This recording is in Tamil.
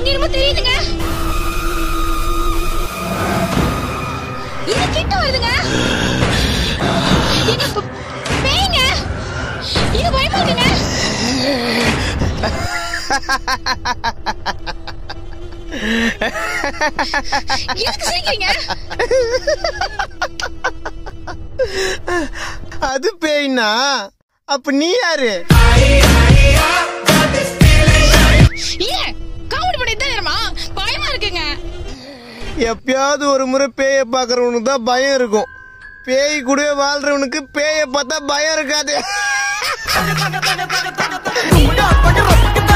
பின்னாடி என்னமோ தெரியுதுங்க இது கிட்ட வருதுங்க எங்க ப- பேய்ங்க இது பயமா இருக்குங்க எதுக்கு சிரிக்கிறீங்க அது பேய்னா அப்ப நீ யாரு இல்ல காமெடி பண்ணிட்டு தான் இருமா பயமா இருக்குங்க எப்பயாவது ஒரு முறை பேயை பாக்குறவனுக்கு தான் பயம் இருக்கும் பேய் கூட வாழ்றவனுக்கு பேயை பார்த்தா பயம் இருக்காது